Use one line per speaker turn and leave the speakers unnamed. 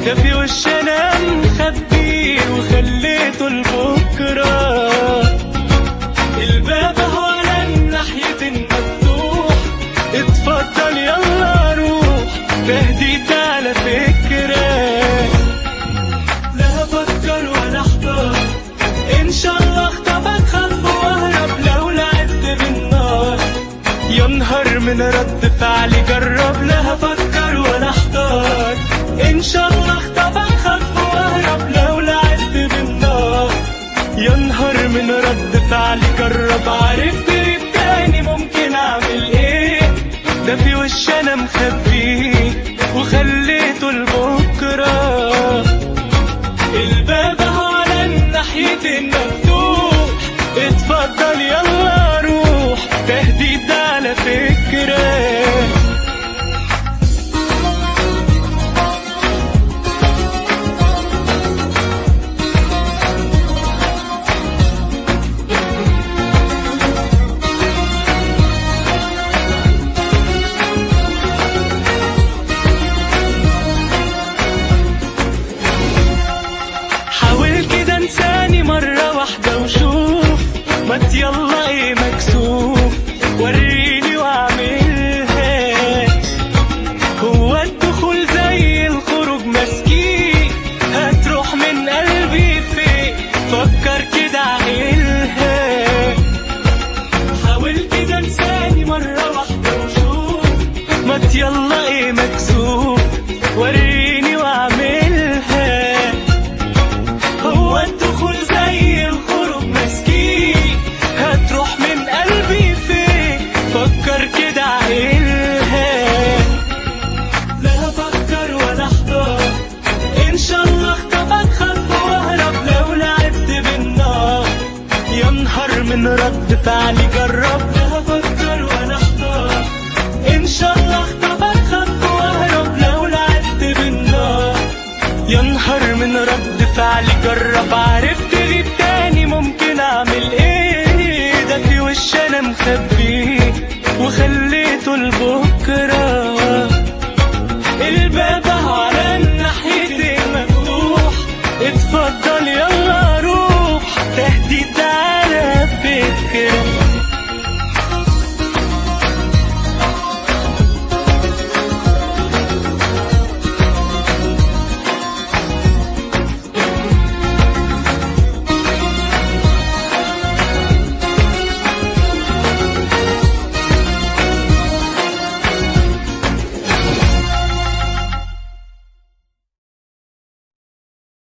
ده في وش انا مخبيه وخليته لبكره الباب هو على الناحية المفتوح اتفضل يلا روح تهديد على فكرة لا افكر ولا احتار ان شاء الله اخطبك خلف واهرب لو لعبت بالنار يا نهار من رد فعلي جرب لا افكر ولا احتار ان شاء الله اخطبك خلف واهرب لو لعبت بالنار يا نهار من رد فعلي جرب عرفت ايه تاني ممكن اعمل ايه ده في وش انا مخبيه وخليته لبكره الباب اهو على الناحية المفتوح اتفضل يلا روح تهديد على فكره حاول كده انساني مرة واحدة وشوف ما يلا ايه مكسوف وريني واعملها هو الدخول زي الخروج مسكين هتروح من قلبي فين فكر كده عقلها حاول كده انساني مرة واحدة وشوف ما يلا ايه مكسوف وريني واعملها هو الدخول زي الخروج مسكين هتروح من قلبي فين فكر كده عقلها لا افكر ولا احتار ان شاء الله اخطبك خلف واهرب لو لعبت بالنار يا نهار من رد فعلي جرب لا افكر ولا احتار ان شاء الله اخطبك خلف واهرب لو لعبت بالنار يا نهار من رد فعلي جرب عرفت ايه تاني ممكن اعمل ايه ده في وش انا مخبيه وخليته لبكره